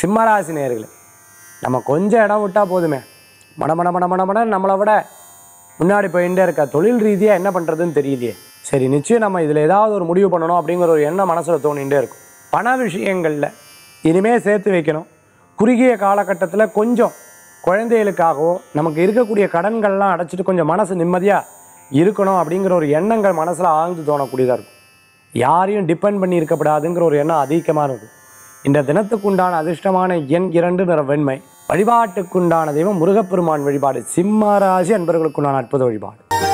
சிம்மராசி நேர்களே நம்ம கொஞ்சம் இடம் விட்டால் போதுமே மட மட மட மட மட நம்மளை விட முன்னாடி போயிட்டே இருக்கா தொழில் ரீதியாக என்ன பண்ணுறதுன்னு தெரியலையே சரி நிச்சயம் நம்ம இதில் ஏதாவது ஒரு முடிவு பண்ணணும் அப்படிங்கிற ஒரு எண்ணம் மனசில் தோணிகிட்டே இருக்கும் பண விஷயங்களில் இனிமே சேர்த்து வைக்கணும் குறுகிய காலகட்டத்தில் கொஞ்சம் குழந்தைகளுக்காகவோ நமக்கு இருக்கக்கூடிய கடன்கள்லாம் அடைச்சிட்டு கொஞ்சம் மனசு நிம்மதியாக இருக்கணும் அப்படிங்கிற ஒரு எண்ணங்கள் மனசில் ஆழ்ந்து தோணக்கூடியதாக இருக்கும் யாரையும் டிபெண்ட் பண்ணி இருக்கப்படாதுங்கிற ஒரு எண்ணம் அதிகமாக இருக்கும் இந்த தினத்துக்குண்டான அதிர்ஷ்டமான எண் இரண்டு நிற வெண்மை வழிபாட்டுக்குண்டான தெய்வம் முருகப்பெருமான் வழிபாடு சிம்மராசி அன்பர்களுக்குண்டான அற்புத வழிபாடு